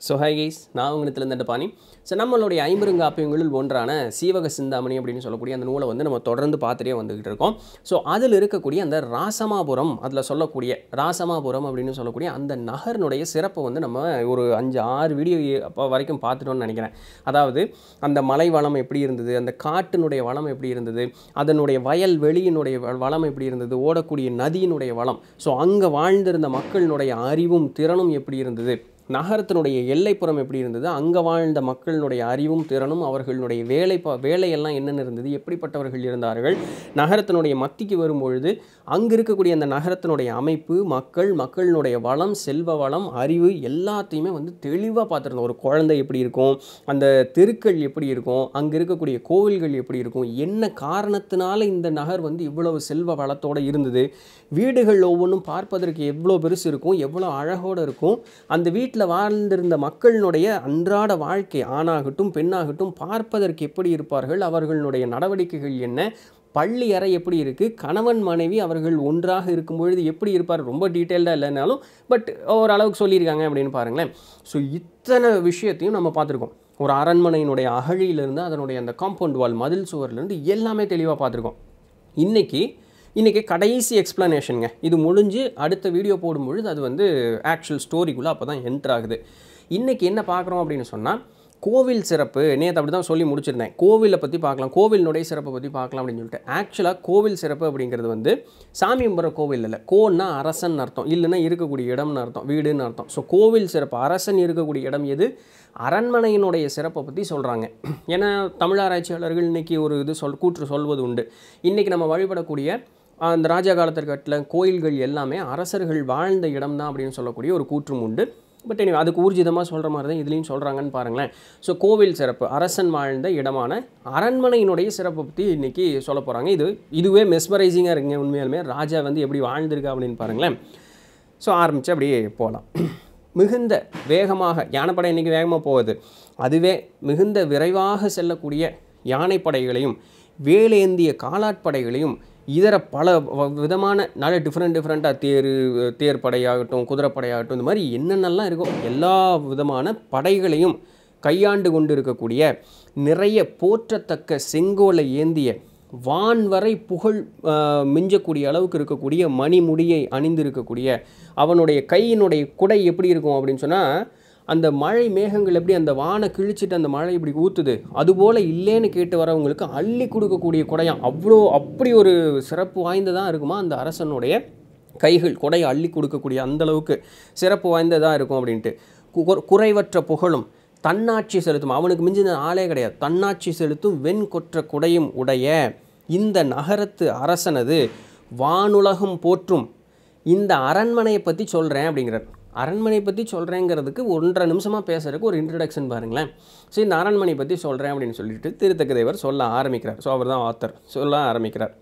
So hi guys நான் உங்களிடத்துலேருந்து பாணி so நம்மளுடைய ஐம்பெருங்காப்பியங்களில் ஒன்றான சீவக சிந்தாமணி அப்படின்னு சொல்லக்கூடிய அந்த நூலை வந்து நம்ம தொடர்ந்து பார்த்துட்டே வந்துக்கிட்டு இருக்கோம் ஸோ அதில் இருக்கக்கூடிய அந்த ராசமாபுரம் அதில் சொல்லக்கூடிய ராசமாபுரம் அப்படின்னு சொல்லக்கூடிய அந்த நகரினுடைய சிறப்பை வந்து நம்ம ஒரு அஞ்சு ஆறு வீடியோ அப்போ வரைக்கும் பார்த்துட்டோம்னு நினைக்கிறேன் அதாவது அந்த மலை வளம் எப்படி இருந்தது அந்த காட்டினுடைய வளம் எப்படி இருந்தது அதனுடைய வயல் வெளியினுடைய வ- வளம் எப்படி இருந்தது ஓடக்கூடிய நதியினுடைய வளம் ஸோ அங்கே வாழ்ந்திருந்த மக்களினுடைய அறிவும் திறனும் எப்படி இருந்தது நகரத்தினுடைய எல்லைப்புறம் எப்படி இருந்தது அங்கே வாழ்ந்த மக்களினுடைய அறிவும் திறனும் அவர்களுடைய வேலை ப வேலையெல்லாம் என்னென்ன இருந்தது எப்படிப்பட்டவர்கள் இருந்தார்கள் நகரத்தினுடைய மத்திக்கு வரும்பொழுது அங்கே இருக்கக்கூடிய அந்த நகரத்தினுடைய அமைப்பு மக்கள் மக்களினுடைய வளம் செல்வ வளம் அறிவு எல்லாத்தையுமே வந்து தெளிவாக பார்த்துருந்தோம் ஒரு குழந்தை எப்படி இருக்கும் அந்த தெருக்கள் எப்படி இருக்கும் அங்கே இருக்கக்கூடிய கோவில்கள் எப்படி இருக்கும் என்ன காரணத்தினால இந்த நகர் வந்து இவ்வளவு செல்வ வளத்தோடு இருந்தது வீடுகள் ஒவ்வொன்றும் பார்ப்பதற்கு எவ்வளோ பெருசு இருக்கும் எவ்வளோ அழகோடு இருக்கும் அந்த வீட்டில் வாழ்ந்திருந்த மக்களினுடைய அன்றாட வாழ்க்கை ஆணாகட்டும் பெண்ணாகட்டும் பார்ப்பதற்கு எப்படி இருப்பார்கள் அவர்களுடைய நடவடிக்கைகள் என்ன பள்ளி அறை எப்படி இருக்குது கணவன் மனைவி அவர்கள் ஒன்றாக இருக்கும் பொழுது எப்படி இருப்பார் ரொம்ப டீட்டெயில்டாக இல்லைனாலும் பட் ஓரளவுக்கு சொல்லியிருக்காங்க அப்படின்னு பாருங்களேன் ஸோ இத்தனை விஷயத்தையும் நம்ம பார்த்துருக்கோம் ஒரு அரண்மனையினுடைய அகழியிலிருந்து அதனுடைய அந்த காம்பவுண்ட் வால் மதில் சுவர்லேருந்து எல்லாமே தெளிவாக பார்த்துருக்கோம் இன்றைக்கி இன்றைக்கி கடைசி எக்ஸ்ப்ளனேஷனுங்க இது முடிஞ்சு அடுத்த வீடியோ போடும்பொழுது அது வந்து ஆக்சுவல் ஸ்டோரிக்குள்ளே அப்போ தான் என்ட்ரு ஆகுது இன்றைக்கி என்ன பார்க்குறோம் அப்படின்னு சொன்னால் கோவில் சிறப்பு நேற்று அப்படி தான் சொல்லி முடிச்சிருந்தேன் கோவிலை பற்றி பார்க்கலாம் கோவிலினுடைய சிறப்பை பற்றி பார்க்கலாம் அப்படின்னு சொல்லிட்டு ஆக்சுவலாக கோவில் சிறப்பு அப்படிங்கிறது வந்து சாமி கும்பிட்ற கோவில் இல்லை கோன்னா அரசன் அர்த்தம் இல்லைன்னா இருக்கக்கூடிய இடம்னு அர்த்தம் வீடுன்னு அர்த்தம் ஸோ கோவில் சிறப்பு அரசன் இருக்கக்கூடிய இடம் எது அரண்மனையினுடைய சிறப்பை பற்றி சொல்கிறாங்க ஏன்னா தமிழ் ஆராய்ச்சியாளர்கள் இன்றைக்கி ஒரு இது சொல் கூற்று சொல்வது உண்டு இன்றைக்கி நம்ம வழிபடக்கூடிய அந்த ராஜா காலத்தில் கட்டில கோயில்கள் எல்லாமே அரசர்கள் வாழ்ந்த இடம் தான் அப்படின்னு சொல்லக்கூடிய ஒரு கூற்றும் உண்டு பட் anyway, அதுக்கு ஊர்ஜிதமாக சொல்கிற மாதிரி தான் இதுலேயும் சொல்கிறாங்கன்னு பாருங்களேன் ஸோ கோவில் சிறப்பு அரசன் வாழ்ந்த இடமான அரண்மனையினுடைய சிறப்பை பற்றி இன்றைக்கி சொல்ல போகிறாங்க இது இதுவே மெஸ்மரைசிங்காக இருக்குங்க உண்மையாலுமே ராஜா வந்து எப்படி வாழ்ந்திருக்கா அப்படின்னு பாருங்களேன் ஸோ ஆரம்பித்து அப்படியே போகலாம் மிகுந்த வேகமாக யானைப்படை இன்றைக்கி வேகமாக போகுது அதுவே மிகுந்த விரைவாக செல்லக்கூடிய யானைப்படைகளையும் வேலேந்திய காலாட்படைகளையும் இதர பல வ- விதமான நல்ல டிஃப்ரெண்ட் டிஃப்ரெண்ட்டாக தேர் தேர் படையாகட்டும் குதிரைப்படையாகட்டும் இந்த மாதிரி என்னென்னலாம் இருக்கோ எல்லா விதமான படைகளையும் கையாண்டு கொண்டு இருக்கக்கூடிய நிறைய போற்றத்தக்க செங்கோலை ஏந்திய வான் வரை புகழ் ஆஹ், மிஞ்சக்கூடிய அளவுக்கு இருக்கக்கூடிய மணிமுடியை அணிந்திருக்கக்கூடிய அவனுடைய கையினுடைய குடை எப்படி இருக்கும் அப்படின்னு சொன்னால் அந்த மழை மேகங்கள் எப்படி அந்த வானை கிழிச்சிட்டு அந்த மழை இப்படி ஊற்றுது அதுபோல் இல்லைன்னு கேட்டு வரவங்களுக்கு அள்ளி கொடுக்கக்கூடிய குடையாம் அவ்வளோ அப்படி ஒரு சிறப்பு வாய்ந்ததாக இருக்குமா அந்த அரசனுடைய கைகள் கொடையை அள்ளி கொடுக்கக்கூடிய அந்த அளவுக்கு சிறப்பு வாய்ந்ததாக இருக்கும் அப்படின்ட்டு கு- குறைவற்ற புகழும் தன்னாட்சி செலுத்தும் அவனுக்கு மிஞ்சின ஆளே கிடையாது தன்னாட்சி செலுத்தும் வெண்கொற்ற குடையும் உடைய இந்த நகரத்து அரசனது வானுலகம் போற்றும் இந்த அரண்மனையை பற்றி சொல்கிறேன் அப்படிங்கிறார் அரண்மனை பற்றி சொல்கிறேங்கிறதுக்கு ஒன்றரை நிமிஷமாக பேசுறதுக்கு ஒரு இன்ட்ரடக்ஷன் பாருங்களேன் ஸோ இந்த அரண்மனை பற்றி சொல்கிறேன் அப்படின்னு சொல்லிட்டு திருத்தக்க தேவர் சொல்ல ஆரம்பிக்கிறார் ஸோ அவர் தான் ஆத்தர் சொல்ல ஆரம்பிக்கிறார்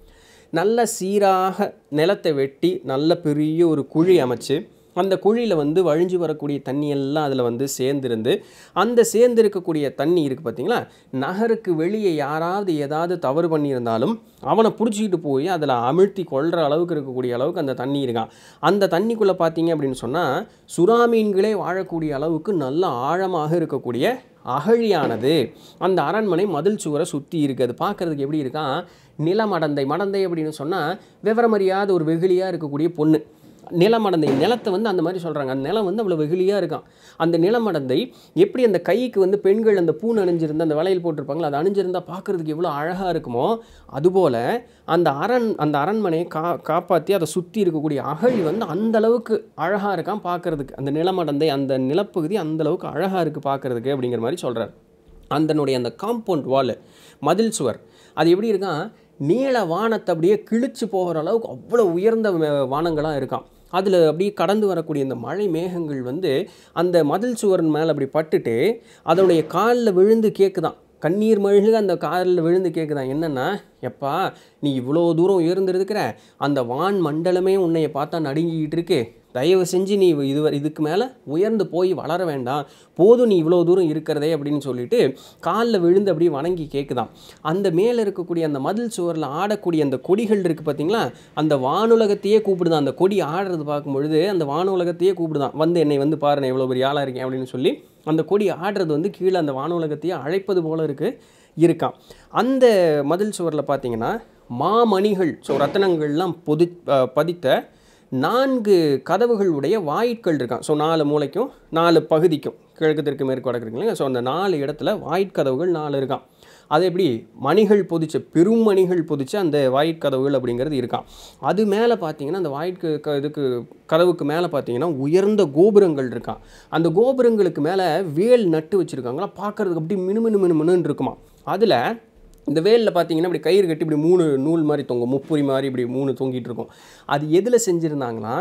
நல்ல சீராக நிலத்தை வெட்டி நல்ல பெரிய ஒரு குழி அமைச்சு அந்த குழியில் வந்து வழிஞ்சு வரக்கூடிய தண்ணி எல்லாம் அதில் வந்து சேர்ந்திருந்து அந்த சேர்ந்திருக்கக்கூடிய தண்ணி இருக்குது பார்த்தீங்களா நகருக்கு வெளியே யாராவது ஏதாவது தவறு பண்ணியிருந்தாலும் அவனை பிடிச்சிக்கிட்டு போய் அதில் அமிழ்த்தி கொள்கிற அளவுக்கு இருக்கக்கூடிய அளவுக்கு அந்த தண்ணி இருக்கான் அந்த தண்ணிக்குள்ளே பார்த்தீங்க அப்படின்னு சொன்னால் சுறாமீன்களே வாழக்கூடிய அளவுக்கு நல்ல ஆழமாக இருக்கக்கூடிய அகழியானது அந்த அரண்மனை மதில் சுவரை சுற்றி இருக்குது அது பார்க்குறதுக்கு எப்படி இருக்கான் நிலமடந்தை மடந்தை அப்படின்னு சொன்னால் விவரமறியாத ஒரு வெகுளியாக இருக்கக்கூடிய பொண்ணு நிலமடந்தை நிலத்தை வந்து அந்த மாதிரி சொல்கிறாங்க அந்த நிலம் வந்து அவ்வளோ வெகுளியாக இருக்கான் அந்த நிலமடந்தை எப்படி அந்த கைக்கு வந்து பெண்கள் அந்த பூன் அணிஞ்சிருந்த அந்த வளையல் போட்டிருப்பாங்களோ அது அணிஞ்சிருந்தா பார்க்குறதுக்கு எவ்வளோ அழகாக இருக்குமோ அதுபோல் அந்த அரண் அந்த அரண்மனையை கா காப்பாற்றி அதை சுற்றி இருக்கக்கூடிய அகழி வந்து அந்த அளவுக்கு அழகாக இருக்கான் பார்க்குறதுக்கு அந்த நிலமடந்தை அந்த நிலப்பகுதி அந்த அளவுக்கு அழகாக இருக்குது பார்க்குறதுக்கு அப்படிங்கிற மாதிரி சொல்கிறார் அதனுடைய அந்த காம்பவுண்ட் வால் மதில் சுவர் அது எப்படி இருக்கான் நீல வானத்தை அப்படியே கிழிச்சு போகிற அளவுக்கு அவ்வளோ உயர்ந்த வானங்களாக இருக்கான் அதில் அப்படியே கடந்து வரக்கூடிய இந்த மழை மேகங்கள் வந்து அந்த மதில் சுவரின் மேலே அப்படி பட்டுட்டு அதனுடைய காலில் விழுந்து கேட்குதான் கண்ணீர் மழுக அந்த காலில் விழுந்து கேட்குதான் என்னென்னா எப்பா நீ இவ்வளோ தூரம் உயர்ந்திருக்கிற அந்த வான் மண்டலமே உன்னைய பார்த்தா நடுங்கிக்கிட்டு இருக்கு தயவு செஞ்சு நீ இது இதுக்கு மேலே உயர்ந்து போய் வளர வேண்டாம் போதும் நீ இவ்வளோ தூரம் இருக்கிறதே அப்படின்னு சொல்லிட்டு காலில் விழுந்து அப்படியே வணங்கி கேட்குதாம் அந்த மேலே இருக்கக்கூடிய அந்த மதில் சுவரில் ஆடக்கூடிய அந்த கொடிகள் இருக்குது பார்த்தீங்களா அந்த வானுலகத்தையே கூப்பிடுதான் அந்த கொடி ஆடுறது பார்க்கும் பொழுது அந்த வானுலகத்தையே கூப்பிடுதான் வந்து என்னை வந்து பாரு நான் எவ்வளோ பெரிய ஆளாக இருக்கேன் அப்படின்னு சொல்லி அந்த கொடி ஆடுறது வந்து கீழே அந்த வானுலகத்தையே அழைப்பது போல இருக்குது இருக்கான் அந்த மதில் சுவரில் பார்த்தீங்கன்னா மாமணிகள் ஸோ ரத்தனங்கள்லாம் பொதி அஹ் பதித்த நான்கு கதவுகளுடைய வாயிற்கள் இருக்கான் ஸோ நாலு மூலைக்கும் நாலு பகுதிக்கும் கிழக்கு தெற்கு மேற்கு வடக்கு இருக்கு இல்லையா ஸோ அந்த நாலு இடத்துல வாயிற்கதவுகள் நாலு இருக்கான் அது எப்படி மணிகள் பொதிச்ச பெரும் மணிகள் பொதிச்ச அந்த வாயிற்கதவுகள் அப்படிங்கிறது இருக்கான் அது மேலே பார்த்தீங்கன்னா அந்த வாயிற்கு க இதுக்கு கதவுக்கு மேலே பார்த்தீங்கன்னா உயர்ந்த கோபுரங்கள் இருக்கான் அந்த கோபுரங்களுக்கு மேலே வேல் நட்டு வச்சுருக்காங்களா பார்க்கறதுக்கு அப்படி மினுமினு மினுமினுன்னு இருக்குமா அதில் இந்த வேலில் பார்த்தீங்கன்னா இப்படி கயிறு கட்டி இப்படி மூணு நூல் மாதிரி தொங்கும் முப்புரி மாதிரி இப்படி மூணு தொங்கிட்டு இருக்கும் அது எதில் செஞ்சுருந்தாங்கன்னா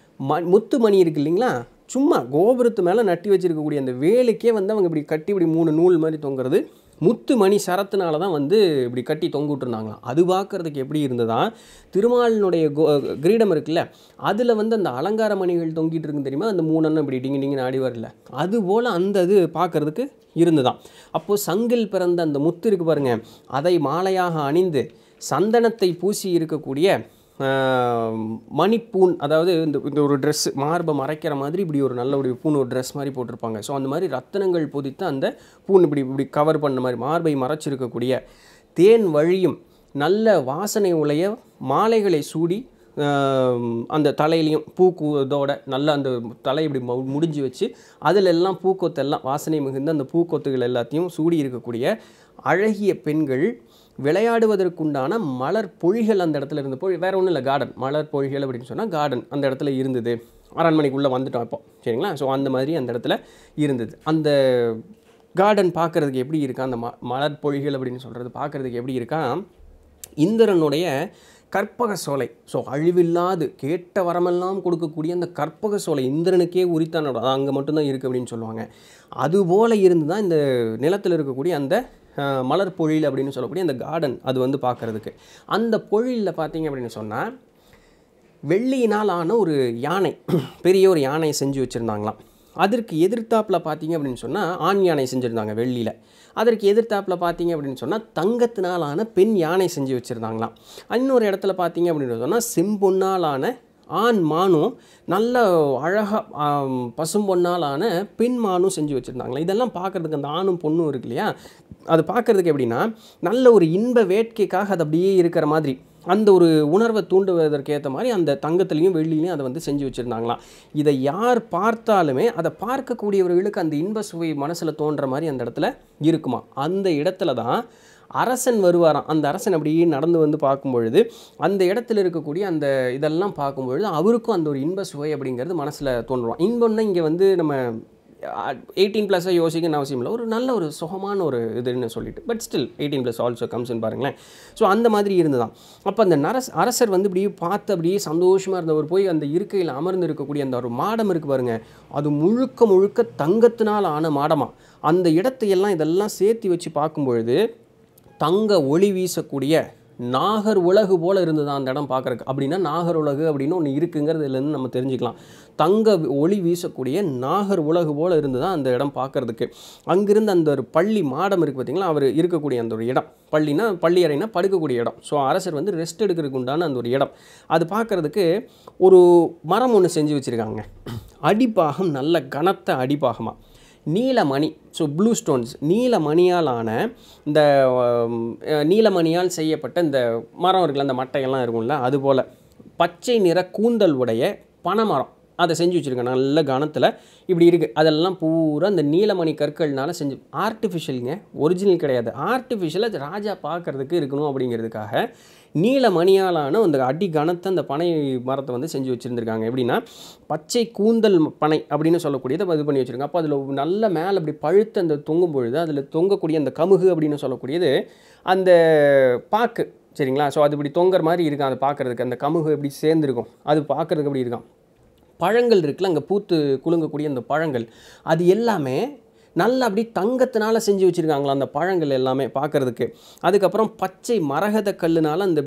ம முத்து மணி இருக்கு இல்லைங்களா சும்மா கோபுரத்து மேலே நட்டி வச்சிருக்கக்கூடிய அந்த வேலுக்கே வந்து அவங்க இப்படி கட்டி இப்படி மூணு நூல் மாதிரி தொங்குறது முத்து மணி சரத்தினால தான் வந்து இப்படி கட்டி தொங்க விட்டுருந்தாங்களாம் அது பார்க்கறதுக்கு எப்படி இருந்ததா திருமாலினுடைய கோ கிரீடம் இருக்குல்ல அதில் வந்து அந்த அலங்கார மணிகள் தொங்கிட்டு இருக்குன்னு தெரியுமா அந்த மூணெண்ணம் இப்படி டிங்கி டிங்கின்னு ஆடி வரல அது போல் அந்த இது பார்க்கறதுக்கு இருந்துதான் அப்போது சங்கில் பிறந்த அந்த முத்து இருக்கு பாருங்க அதை மாலையாக அணிந்து சந்தனத்தை பூசி இருக்கக்கூடிய ஆஹ், மணிப்பூன் அதாவது இந்த இந்த ஒரு ட்ரெஸ் மார்பை மறைக்கிற மாதிரி இப்படி ஒரு நல்ல ஒரு பூன் ஒரு ட்ரெஸ் மாதிரி போட்டிருப்பாங்க ஸோ அந்த மாதிரி ரத்தினங்கள் பொதித்த அந்த பூன் இப்படி இப்படி கவர் பண்ண மாதிரி மார்பை மறைச்சிருக்கக்கூடிய தேன் வழியும் நல்ல வாசனை உடைய மாலைகளை சூடி ஆம், அந்த தலையிலையும் பூக்கூதோட நல்ல அந்த தலை இப்படி மு- முடிஞ்சு வச்சு அதில் எல்லாம் பூக்கொத்தெல்லாம் வாசனை மிகுந்த அந்த பூக்கொத்துகள் எல்லாத்தையும் சூடி இருக்கக்கூடிய அழகிய பெண்கள் விளையாடுவதற்குண்டான மலர் பொழிகள் அந்த இடத்துல இருந்து பொழி வேற ஒன்றும் இல்லை கார்டன் மலர் பொழிகள் அப்படின்னு சொன்னால் கார்டன் அந்த இடத்துல இருந்தது அரண்மனைக்குள்ளே வந்துட்டோம் இப்போ சரிங்களா ஸோ அந்த மாதிரி அந்த இடத்துல இருந்தது அந்த கார்டன் பார்க்குறதுக்கு எப்படி இருக்கா அந்த ம மலர் பொழிகள் அப்படின்னு சொல்கிறது பார்க்குறதுக்கு எப்படி இருக்கா இந்திரனுடைய கற்பக சோலை ஸோ அழிவில்லாது கேட்ட வரமெல்லாம் கொடுக்கக்கூடிய அந்த கற்பக சோலை இந்திரனுக்கே உரித்தான இடம். அது அங்கே மட்டும்தான் இருக்குது அப்படின்னு சொல்லுவாங்க அதுபோல் இருந்து தான் இந்த நிலத்தில் இருக்கக்கூடிய அந்த அஹ், மலர் பொழில் அப்படின்னு சொல்லக்கூடிய அந்த கார்டன் அது வந்து பார்க்குறதுக்கு அந்த பொழிலில் பார்த்தீங்க அப்படின்னு சொன்னால் வெள்ளியினால் ஆன ஒரு யானை பெரிய ஒரு யானை செஞ்சு வச்சுருந்தாங்களாம் அதற்கு எதிர்த்தாப்பில் பார்த்தீங்க அப்படின்னு சொன்னால் ஆண் யானை செஞ்சுருந்தாங்க வெள்ளியில் அதற்கு எதிர்த்தாப்பில் பார்த்தீங்க அப்படின்னு சொன்னால் தங்கத்தினாலான பெண் யானை செஞ்சு வச்சுருந்தாங்களாம் இன்னொரு இடத்துல பார்த்தீங்க அப்படின்னு சொன்னால் செம்பொன்னாலான ஆண் மானும் நல்ல அழகாக பசும்பொன்னாலான பெண் மானும் செஞ்சு வச்சுருந்தாங்களா இதெல்லாம் பார்க்குறதுக்கு அந்த ஆணும் பொண்ணும் இருக்கு இல்லையா அது பார்க்குறதுக்கு எப்படின்னா நல்ல ஒரு இன்ப வேட்கைக்காக அது அப்படியே இருக்கிற மாதிரி அந்த ஒரு உணர்வை தூண்டுவதற்கு ஏற்ற மாதிரி அந்த தங்கத்துலேயும் வெள்ளிலையும் அதை வந்து செஞ்சு வச்சுருந்தாங்களாம் இதை யார் பார்த்தாலுமே அதை பார்க்கக்கூடியவர்களுக்கு அந்த இன்ப சுவை மனசில் தோன்ற மாதிரி அந்த இடத்துல இருக்குமா அந்த இடத்துல தான் அரசன் வருவாராம் அந்த அரசன் அப்படியே நடந்து வந்து பார்க்கும் பொழுது அந்த இடத்துல இருக்கக்கூடிய அந்த இதெல்லாம் பார்க்கும் பொழுது அவருக்கும் அந்த ஒரு இன்ப சுவை அப்படிங்கிறது மனசில் தோன்றும் இன்பம்னா இங்கே வந்து நம்ம எயிட்டீன் ப்ளஸ்ஸாக யோசிக்கணும் அவசியம் இல்லை ஒரு நல்ல ஒரு சுகமான ஒரு இதுன்னு சொல்லிட்டு but still eighteen plus also கம்ஸ்ன்னு பாருங்களேன் ஸோ அந்த மாதிரி இருந்துதான் அப்போ அந்த நரஸ் அரசர் வந்து இப்படியே பார்த்து அப்படியே சந்தோஷமாக இருந்தவர் போய் அந்த இருக்கையில் அமர்ந்து இருக்கக்கூடிய அந்த ஒரு மாடம் இருக்குது பாருங்க அது முழுக்க முழுக்க தங்கத்தினால் ஆன மாடமா அந்த இடத்தையெல்லாம் இதெல்லாம் சேர்த்து வச்சு பார்க்கும் பொழுது தங்க ஒளி வீசக்கூடிய நாகர் உலகு போல இருந்தது அந்த இடம் பார்க்குறக்கு அப்படின்னா நாகர் உலகு அப்படின்னு ஒன்று இருக்குங்கிறதுலேருந்து நம்ம தெரிஞ்சுக்கலாம் தங்க ஒளி வீசக்கூடிய நாகர் உலகு போல இருந்து தான் அந்த இடம் பார்க்கறதுக்கு அங்கிருந்து அந்த ஒரு பள்ளி மாடம் இருக்குது பார்த்தீங்களா அவர் இருக்கக்கூடிய அந்த ஒரு இடம் பள்ளினா பள்ளி அறைனா படுக்கக்கூடிய இடம் ஸோ அரசர் வந்து ரெஸ்ட் எடுக்கிறதுக்கு உண்டான அந்த ஒரு இடம் அது பார்க்கறதுக்கு ஒரு மரம் ஒன்று செஞ்சு வச்சுருக்காங்க அடிப்பாகம் நல்ல கனத்த அடிப்பாகமாக நீலமணி ஸோ ப்ளூ ஸ்டோன்ஸ் நீலமணியால் ஆன இந்த ஆம், அஹ், நீலமணியால் செய்யப்பட்ட இந்த மரம் இருக்குல்ல அந்த மட்டையெல்லாம் இருக்கும்ல அதுபோல் பச்சை நிற கூந்தல் உடைய பனைமரம் அதை செஞ்சு வச்சுருக்கேன் நல்ல கனத்தில் இப்படி இருக்குது அதெல்லாம் பூரா இந்த நீலமணி கற்கள்னால செஞ்சு ஆர்டிஃபிஷியலுங்க ஒரிஜினல் கிடையாது ஆர்டிஃபிஷியலாக ராஜா பார்க்கறதுக்கு இருக்கணும் அப்படிங்கிறதுக்காக நீலமணியாலான அந்த அடி கனத்த அந்த பனை மரத்தை வந்து செஞ்சு வச்சுருந்துருக்காங்க எப்படின்னா பச்சை கூந்தல் பனை அப்படின்னு சொல்லக்கூடியதை இது பண்ணி வச்சுருக்காங்க அப்போ அதில் நல்ல மேலே அப்படி பழுத்து அந்த தொங்கும் பொழுது அதில் தொங்கக்கூடிய அந்த கமுகு அப்படின்னு சொல்லக்கூடியது அந்த பாக்கு சரிங்களா ஸோ அது இப்படி தொங்குற மாதிரி இருக்கும் அதை பார்க்குறதுக்கு அந்த கமுகு எப்படி சேர்ந்துருக்கும் அது பார்க்குறதுக்கு அப்படி இருக்கும் பழங்கள் இருக்குல்ல அங்கே பூத்து குலுங்கக்கூடிய அந்த பழங்கள் அது எல்லாமே நல்லா அப்படி தங்கத்தினால செஞ்சு வச்சுருக்காங்களா அந்த பழங்கள் எல்லாமே பார்க்குறதுக்கு அதுக்கப்புறம் பச்சை மரகத கல்லுனால அந்த இப்படி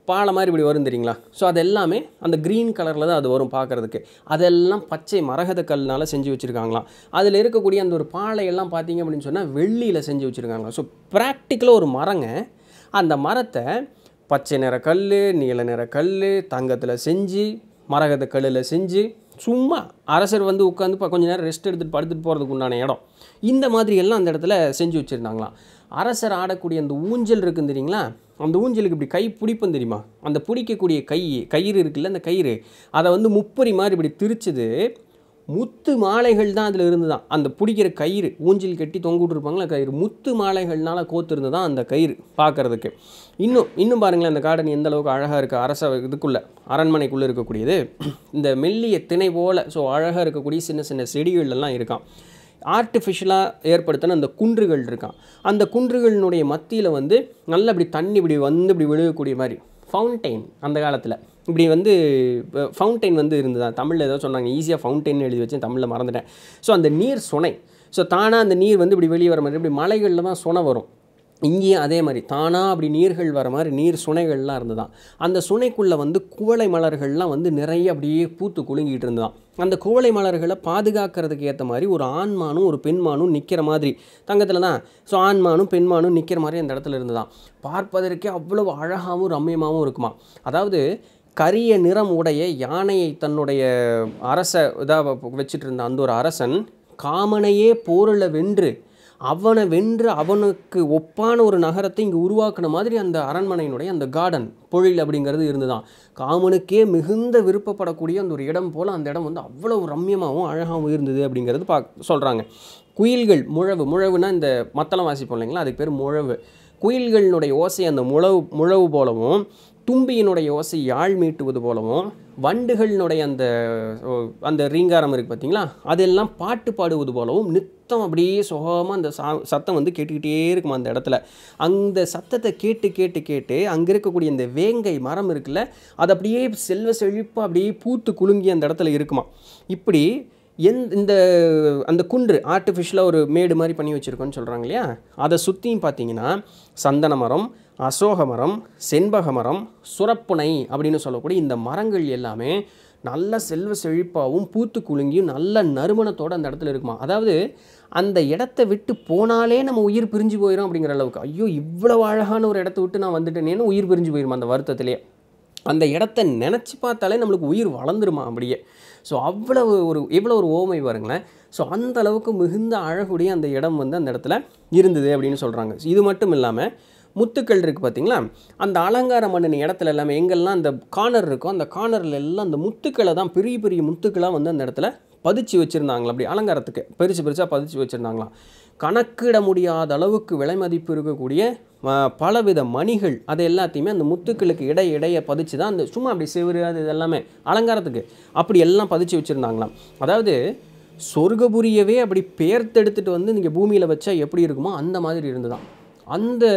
பாலை மாதிரி இப்படி வரும் தெரியுங்களா ஸோ அது எல்லாமே அந்த க்ரீன் கலரில் தான் அது வரும் பார்க்குறதுக்கு அதெல்லாம் பச்சை மரகத கல்னால் செஞ்சு வச்சுருக்காங்களாம் அதில் இருக்கக்கூடிய அந்த ஒரு பாலையெல்லாம் பார்த்தீங்க அப்படின்னு சொன்னால் வெள்ளியில் செஞ்சு வச்சுருக்காங்களாம் ஸோ ப்ராக்டிக்கலாக ஒரு மரங்க அந்த மரத்தை பச்சை நிற கல் நீல நிற கல் தங்கத்தில் செஞ்சு மரகத கல்லில் செஞ்சு சும்மா அரசர் வந்து உட்காந்து இப்போ கொஞ்ச நேரம் ரெஸ்ட் எடுத்துகிட்டு படுத்துட்டு போகிறதுக்கு உண்டான இடம் இந்த மாதிரி எல்லாம் அந்த இடத்துல செஞ்சு வச்சுருந்தாங்களாம் அரசர் ஆடக்கூடிய அந்த ஊஞ்சல் இருக்குன்னு தெரியுங்களா அந்த ஊஞ்சலுக்கு இப்படி கை பிடிப்பும் தெரியுமா அந்த பிடிக்கக்கூடிய கை கயிறு இருக்குல்ல அந்த கயிறு அதை வந்து முப்பரி மாதிரி இப்படி திரிச்சது முத்து மாலைகள் தான் அதில் இருந்து தான் அந்த பிடிக்கிற கயிறு ஊஞ்சல் கட்டி தொங்க விட்டுருப்பாங்களா கயிறு முத்து மாலைகள்னால கோத்திருந்து தான் அந்த கயிறு பார்க்கறதுக்கு இன்னும் இன்னும் பாருங்களேன் அந்த கார்டன் எந்த அளவுக்கு அழகாக இருக்குது அரச இதுக்குள்ளே அரண்மனைக்குள்ளே இருக்கக்கூடியது இந்த மெல்லிய திணை போல் ஸோ அழகாக இருக்கக்கூடிய சின்ன சின்ன செடிகள் எல்லாம் இருக்கான் ஆர்டிஃபிஷியலாக ஏற்படுத்தின அந்த குன்றுகள் இருக்கான் அந்த குன்றுகளினுடைய மத்தியில் வந்து நல்ல இப்படி தண்ணி இப்படி வந்து இப்படி விழுகக்கூடிய மாதிரி ஃபவுண்டைன் அந்த காலத்தில் இப்படி வந்து ஃபவுண்டைன் வந்து இருந்ததா தமிழில் ஏதோ சொன்னாங்க ஈஸியாக ஃபவுண்டைன் எழுதி வச்சு தமிழில் மறந்துட்டேன் ஸோ அந்த நீர் சுனை ஸோ தானாக அந்த நீர் வந்து இப்படி வெளியே வர மாதிரி இப்படி மலைகளில் தான் சுனை வரும் இங்கேயும் அதே மாதிரி தானாக அப்படி நீர்கள் வர மாதிரி நீர் சுனைகள்லாம் இருந்ததாம் அந்த சுனைக்குள்ளே வந்து குவளை மலர்கள்லாம் வந்து நிறைய அப்படியே பூத்து குலுங்கிட்டு இருந்ததாம் அந்த குவளை மலர்களை பாதுகாக்கிறதுக்கு ஏற்ற மாதிரி ஒரு ஆண்மானும் ஒரு பெண்மானும் நிற்கிற மாதிரி தங்கத்தில் தான் ஸோ ஆண்மானும் பெண்மானும் நிற்கிற மாதிரி அந்த இடத்துல இருந்ததாம் பார்ப்பதற்கே அவ்வளவு அழகாகவும் ரம்யமாகவும் இருக்குமா அதாவது கரிய நிறம் உடைய யானையை தன்னுடைய அரச இதாக வச்சுட்டு இருந்த அந்த ஒரு அரசன் காமனையே போரில் வென்று அவனை வென்று அவனுக்கு ஒப்பான ஒரு நகரத்தை இங்கே உருவாக்குன மாதிரி அந்த அரண்மனையினுடைய அந்த கார்டன் பொழில் அப்படிங்கிறது இருந்துதான் காமனுக்கே மிகுந்த விருப்பப்படக்கூடிய அந்த ஒரு இடம் போல் அந்த இடம் வந்து அவ்வளவு ரம்யமாகவும் அழகாகவும் இருந்தது அப்படிங்கிறது பா சொல்கிறாங்க குயில்கள் முழவு முழவுனா இந்த மத்தளம் வாசிப்போம் இல்லைங்களா அதுக்கு பேர் முழவு குயில்களினுடைய ஓசை அந்த முழவு முழவு போலவும் தும்பியினுடைய ஓசை யாழ் மீட்டுவது போலவும் வண்டுகளினுடைய அந்த ஓ, அந்த ரீங்காரம் இருக்குது பார்த்தீங்களா அதெல்லாம் பாட்டு பாடுவது போலவும் நித்தம் அப்படியே சுகமாக அந்த சா சத்தம் வந்து கேட்டுக்கிட்டே இருக்குமா அந்த இடத்துல அந்த சத்தத்தை கேட்டு கேட்டு கேட்டு அங்கே இருக்கக்கூடிய இந்த வேங்கை மரம் இருக்குல்ல அது அப்படியே செல்வ செழிப்பாக அப்படியே பூத்து குலுங்கி அந்த இடத்துல இருக்குமா இப்படி எந் இந்த அந்த குன்று ஆர்டிஃபிஷியலாக ஒரு மேடு மாதிரி பண்ணி வச்சுருக்கோன்னு சொல்கிறாங்க இல்லையா அதை சுற்றியும் பார்த்தீங்கன்னா சந்தன மரம் அசோக மரம் செண்பக மரம் சுரப்புனை அப்படின்னு சொல்லக்கூடிய இந்த மரங்கள் எல்லாமே நல்ல செல்வ செழிப்பாகவும் பூத்து குலுங்கியும் நல்ல நறுமணத்தோடு அந்த இடத்துல இருக்குமா அதாவது அந்த இடத்த விட்டு போனாலே நம்ம உயிர் பிரிஞ்சு போயிடும் அப்படிங்கிற அளவுக்கு ஐயோ இவ்வளவு அழகான ஒரு இடத்த விட்டு நான் வந்துட்டேனேன்னு உயிர் பிரிஞ்சு போயிடும் அந்த வருத்தத்திலே அந்த இடத்த நினச்சி பார்த்தாலே நம்மளுக்கு உயிர் வளர்ந்துருமா அப்படியே ஸோ அவ்வளவு ஒரு எவ்வளோ ஒரு ஓமை பாருங்களேன் ஸோ அந்த அளவுக்கு மிகுந்த அழகுடைய அந்த இடம் வந்து அந்த இடத்துல இருந்தது அப்படின்னு சொல்கிறாங்க இது மட்டும் இல்லாமல் முத்துக்கள் இருக்குது பார்த்தீங்களா அந்த அலங்காரம் பண்ணின இடத்துல எல்லாமே எங்கெல்லாம் அந்த கார்னர் இருக்கோ அந்த கார்னரில் எல்லாம் அந்த முத்துக்களை தான் பெரிய பெரிய முத்துக்களாக வந்து அந்த இடத்துல பதிச்சு வச்சுருந்தாங்களா அப்படி அலங்காரத்துக்கு பெருசு பெருசாக பதிச்சு வச்சுருந்தாங்களாம் கணக்கிட முடியாத அளவுக்கு விலை மதிப்பு இருக்கக்கூடிய அஹ், பலவித மணிகள் அது எல்லாத்தையுமே அந்த முத்துக்களுக்கு இடை இடைய பதிச்சு தான் அந்த சும்மா அப்படி செவுரு அது இது எல்லாமே அலங்காரத்துக்கு அப்படி எல்லாம் பதிச்சு வச்சுருந்தாங்களாம் அதாவது சொர்க்கபுரியவே அப்படி பேர்த்தெடுத்துட்டு வந்து நீங்கள் பூமியில் வச்சா எப்படி இருக்குமோ அந்த மாதிரி இருந்துதான் அந்த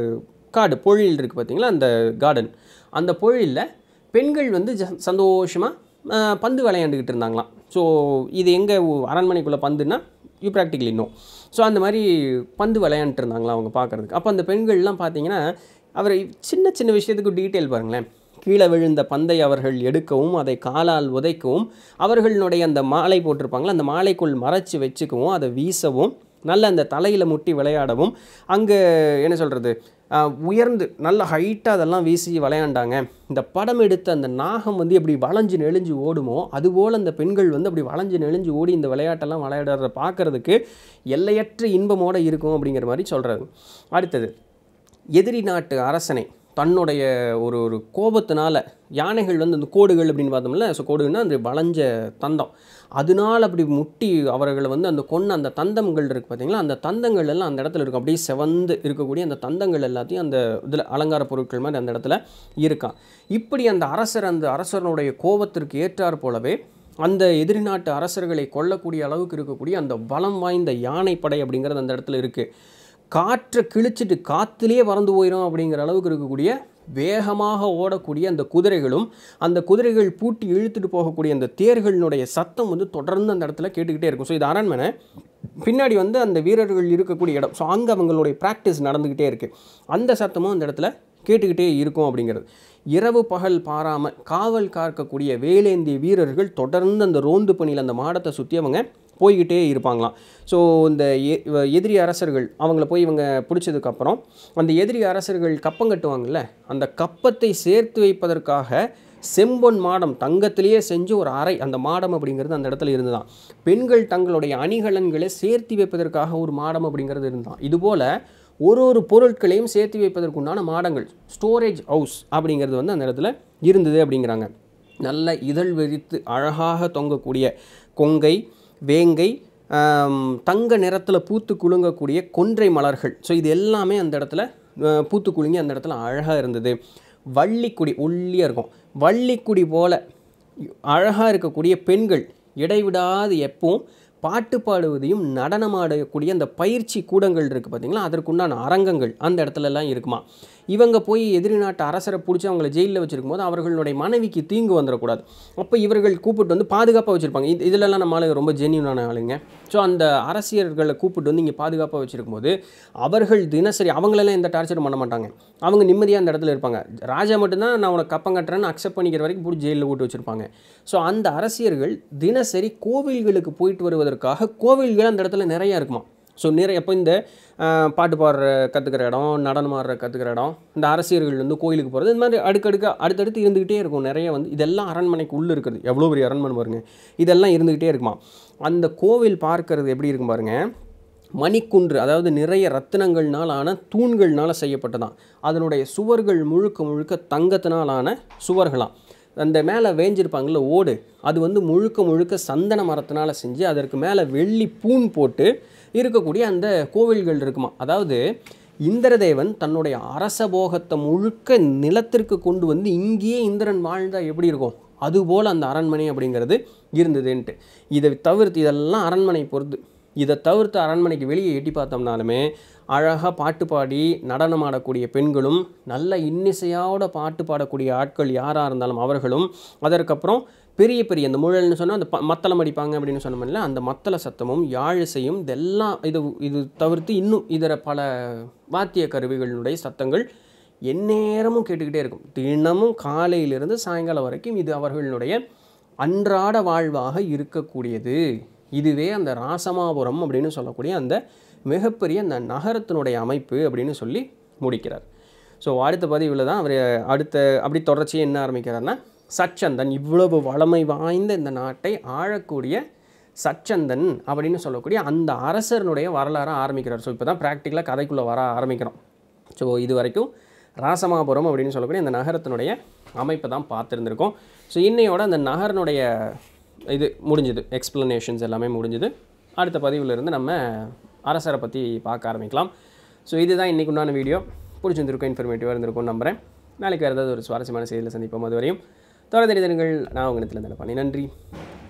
காடு பொழில் இருக்குது பார்த்தீங்களா அந்த கார்டன் அந்த பொழிலில் பெண்கள் வந்து ஜ சந்தோஷமாக பந்து விளையாண்டுக்கிட்டு இருந்தாங்களாம் ஸோ இது எங்கே அரண்மனைக்குள்ளே பந்துன்னா யூ ப்ராக்டிகலி நோ ஸோ அந்த மாதிரி பந்து விளையாண்டுட்டு இருந்தாங்களாம் அவங்க பார்க்குறதுக்கு அப்போ அந்த பெண்கள்லாம் பார்த்தீங்கன்னா அவர் சின்ன சின்ன விஷயத்துக்கு டீட்டெயில் பாருங்களேன் கீழே விழுந்த பந்தை அவர்கள் எடுக்கவும் அதை காலால் உதைக்கவும் அவர்களுடைய அந்த மாலை போட்டிருப்பாங்களா அந்த மாலைக்குள் மறைச்சு வச்சுக்கவும் அதை வீசவும் நல்ல அந்த தலையில் முட்டி விளையாடவும் அங்கே என்ன சொல்கிறது உயர்ந்து நல்ல ஹைட்டாக அதெல்லாம் வீசி விளையாண்டாங்க இந்த படம் எடுத்த அந்த நாகம் வந்து எப்படி வளைஞ்சு நெளிஞ்சு ஓடுமோ அதுபோல் அந்த பெண்கள் வந்து அப்படி வளைஞ்சு நெளிஞ்சு ஓடி இந்த விளையாட்டெல்லாம் விளையாடுறத பார்க்கறதுக்கு எல்லையற்ற இன்பமோட இருக்கும் அப்படிங்கிற மாதிரி சொல்கிறாரு அடுத்தது எதிரி நாட்டு அரசனை தன்னுடைய ஒரு ஒரு கோபத்தினால யானைகள் வந்து அந்த கோடுகள் அப்படின்னு பார்த்தோம்ல ஸோ கோடுன்னா அந்த வளைஞ்ச தந்தம் அதனால அப்படி முட்டி அவர்களை வந்து அந்த கொன்ன அந்த தந்தங்கள் இருக்குது பார்த்தீங்களா அந்த தந்தங்கள் எல்லாம் அந்த இடத்துல இருக்கும் அப்படியே செவந்து இருக்கக்கூடிய அந்த தந்தங்கள் எல்லாத்தையும் அந்த இதில் அலங்கார பொருட்கள் மாதிரி அந்த இடத்துல இருக்கான் இப்படி அந்த அரசர் அந்த அரசனுடைய கோபத்திற்கு ஏற்றாற் போலவே அந்த எதிரி நாட்டு அரசர்களை கொல்லக்கூடிய அளவுக்கு இருக்கக்கூடிய அந்த பலம் வாய்ந்த யானைப்படை அப்படிங்கிறது அந்த இடத்துல இருக்குது காற்றை கிழிச்சிட்டு காற்றுலேயே பறந்து போயிடும் அப்படிங்கிற அளவுக்கு இருக்கக்கூடிய வேகமாக ஓடக்கூடிய அந்த குதிரைகளும் அந்த குதிரைகள் பூட்டி இழுத்துட்டு போகக்கூடிய அந்த தேர்களினுடைய சத்தம் வந்து தொடர்ந்து அந்த இடத்துல கேட்டுக்கிட்டே இருக்கும் ஸோ இது அரண்மனை பின்னாடி வந்து அந்த வீரர்கள் இருக்கக்கூடிய இடம் ஸோ அங்கே அவங்களுடைய ப்ராக்டிஸ் நடந்துக்கிட்டே இருக்குது அந்த சத்தமும் அந்த இடத்துல கேட்டுக்கிட்டே இருக்கும் அப்படிங்கிறது இரவு பகல் பாராமல் காவல் காக்கக்கூடிய வேலேந்திய வீரர்கள் தொடர்ந்து அந்த ரோந்து பணியில் அந்த மாடத்தை சுற்றி அவங்க போய்கிட்டே இருப்பாங்களாம் ஸோ இந்த எ- இவ- எதிரி அரசர்கள் அவங்கள போய் இவங்க பிடிச்சதுக்கப்புறம் அந்த எதிரி அரசர்கள் கப்பம் கட்டுவாங்கல்ல அந்த கப்பத்தை சேர்த்து வைப்பதற்காக செம்பொன் மாடம் தங்கத்திலேயே செஞ்சு ஒரு அறை அந்த மாடம் அப்படிங்கிறது அந்த இடத்துல இருந்துதான் பெண்கள் தங்களுடைய அணிகலன்களை சேர்த்து வைப்பதற்காக ஒரு மாடம் அப்படிங்கிறது இருந்தான் இதுபோல் ஒரு ஒரு பொருட்களையும் சேர்த்து வைப்பதற்குண்டான மாடங்கள் ஸ்டோரேஜ் ஹவுஸ் அப்படிங்கிறது வந்து அந்த இடத்துல இருந்தது அப்படிங்கிறாங்க நல்ல இதழ் விரித்து அழகாக தொங்கக்கூடிய கொங்கை வேங்கை ஆம், தங்க நிறத்தில் பூத்து குலுங்கக்கூடிய கொன்றை மலர்கள் ஸோ இது எல்லாமே அந்த இடத்துல அஹ், பூத்து குலுங்கி அந்த இடத்துல அழகாக இருந்தது வள்ளிக்குடி ஒல்லியாக இருக்கும் வள்ளிக்குடி போல அழகாக இருக்கக்கூடிய பெண்கள் இடைவிடாது எப்பவும் பாட்டு பாடுவதையும் நடனமாடக்கூடிய அந்த பயிற்சி கூடங்கள் இருக்குது பார்த்தீங்களா அதற்குண்டான அரங்கங்கள் அந்த இடத்துலலாம் இருக்குமா இவங்க போய் எதிரி நாட்டு அரசரை பிடிச்சி அவங்கள ஜெயிலில் வச்சிருக்கும் போது அவர்களுடைய மனைவிக்கு தீங்கு வந்துடக்கூடாது அப்போ இவர்கள் கூப்பிட்டு வந்து பாதுகாப்பாக வச்சுருப்பாங்க இது இதிலெல்லாம் நம்ம ஆளுங்க ரொம்ப ஜென்யூனான ஆளுங்க ஸோ அந்த அரசியர்களை கூப்பிட்டு வந்து இங்கே பாதுகாப்பாக வச்சிருக்கும் போது அவர்கள் தினசரி அவங்களெல்லாம் எந்த டார்ச்சரும் பண்ண மாட்டாங்க அவங்க நிம்மதியாக அந்த இடத்துல இருப்பாங்க ராஜா மட்டும்தான் நான் உனக்கு கப்பம் கட்டுறேன்னு அக்செப்ட் பண்ணிக்கிற வரைக்கும் பிடிச்சி ஜெயிலில் போட்டு வச்சுருப்பாங்க ஸோ அந்த அரசியர்கள் தினசரி கோவில்களுக்கு போயிட்டு வருவதற்காக கோவில்கள் அந்த இடத்துல நிறையா இருக்குமா ஸோ நிறைய இப்போ இந்த ஆஹ், பாட்டு பாடுற கற்றுக்கிற இடம் நடனம் ஆடுற கற்றுக்கிற இடம் இந்த அரசியர்கள் வந்து கோயிலுக்கு போகிறது இந்த மாதிரி அடுக்கடுக்க அடுத்தடுத்து இருந்துக்கிட்டே இருக்கும் நிறைய வந்து இதெல்லாம் அரண்மனைக்கு உள்ளே இருக்குது எவ்வளோ பெரிய அரண்மனை பாருங்க இதெல்லாம் இருந்துக்கிட்டே இருக்குமா அந்த கோவில் பார்க்கறது எப்படி இருக்கும் பாருங்க மணிக்குன்று அதாவது நிறைய ரத்தினங்கள்னால் ஆன தூண்கள்னால் செய்யப்பட்டதான் அதனுடைய சுவர்கள் முழுக்க முழுக்க தங்கத்தினால் ஆன சுவர்களாம் அந்த மேலே வேஞ்சிருப்பாங்கள்ல ஓடு அது வந்து முழுக்க முழுக்க சந்தன மரத்தினால் செஞ்சு அதற்கு மேலே வெள்ளி பூன் போட்டு இருக்கக்கூடிய அந்த கோவில்கள் இருக்குமா அதாவது இந்திரதேவன் தன்னுடைய அரச போகத்தை முழுக்க நிலத்திற்கு கொண்டு வந்து இங்கேயே இந்திரன் வாழ்ந்தா எப்படி இருக்கும் அதுபோல் அந்த அரண்மனை அப்படிங்கிறது இருந்ததுன்ட்டு இதை தவிர்த்து இதெல்லாம் அரண்மனை பொறுத்து இதை தவிர்த்து அரண்மனைக்கு வெளியே எட்டி பார்த்தோம்னாலுமே அழகாக பாட்டு பாடி நடனம் ஆடக்கூடிய பெண்களும் நல்ல இன்னிசையோட பாட்டு பாடக்கூடிய ஆட்கள் யாராக இருந்தாலும் அவர்களும் அதற்கப்புறம் பெரிய பெரிய அந்த முழல்னு சொன்னால் அந்த ப மத்தளம் அடிப்பாங்க அப்படின்னு சொன்னோம்ல அந்த மத்தள சத்தமும் யாழிசையும் இதெல்லாம் இது இது தவிர்த்து இன்னும் இதர பல வாத்திய கருவிகளுடைய சத்தங்கள் எந்நேரமும் கேட்டுக்கிட்டே இருக்கும் தினமும் காலையிலிருந்து சாயங்காலம் வரைக்கும் இது அவர்களுடைய அன்றாட வாழ்வாக இருக்கக்கூடியது இதுவே அந்த ராசமாபுரம் அப்படின்னு சொல்லக்கூடிய அந்த மிகப்பெரிய அந்த நகரத்தினுடைய அமைப்பு அப்படின்னு சொல்லி முடிக்கிறார் ஸோ அடுத்த பதிவில் தான் அவர் அடுத்த அப்படி தொடர்ச்சியை என்ன ஆரம்பிக்கிறார்னா சச்சந்தன் இவ்வளவு வளமை வாய்ந்த இந்த நாட்டை ஆழக்கூடிய சச்சந்தன் அப்படின்னு சொல்லக்கூடிய அந்த அரசனுடைய வரலாறை ஆரம்பிக்கிறார் ஸோ இப்போ தான் ப்ராக்டிக்கலாக கதைக்குள்ளே வர ஆரம்பிக்கிறோம் ஸோ இது வரைக்கும் ராசமாபுரம் அப்படின்னு சொல்லக்கூடிய அந்த நகரத்தினுடைய அமைப்பை தான் பார்த்துருந்துருக்கோம் ஸோ இன்னையோட அந்த நகரனுடைய இது முடிஞ்சுது எக்ஸ்ப்ளனேஷன்ஸ் எல்லாமே முடிஞ்சுது அடுத்த பதிவுல இருந்து நம்ம அரசரை பற்றி பார்க்க ஆரம்பிக்கலாம் ஸோ இதுதான் இன்றைக்கு உண்டான வீடியோ பிடிச்சிருந்திருக்கும் இன்ஃபர்மேட்டிவாக இருந்திருக்கும் நம்புகிறேன் நாளைக்கு வேறு ஏதாவது ஒரு சுவாரஸ்யமான செய்தியில் சந்திப்போம் அது வரையும் தொடர்ந்து தெரிந்தங்கள் நான் உங்கள் இடத்துல பண்ணி நன்றி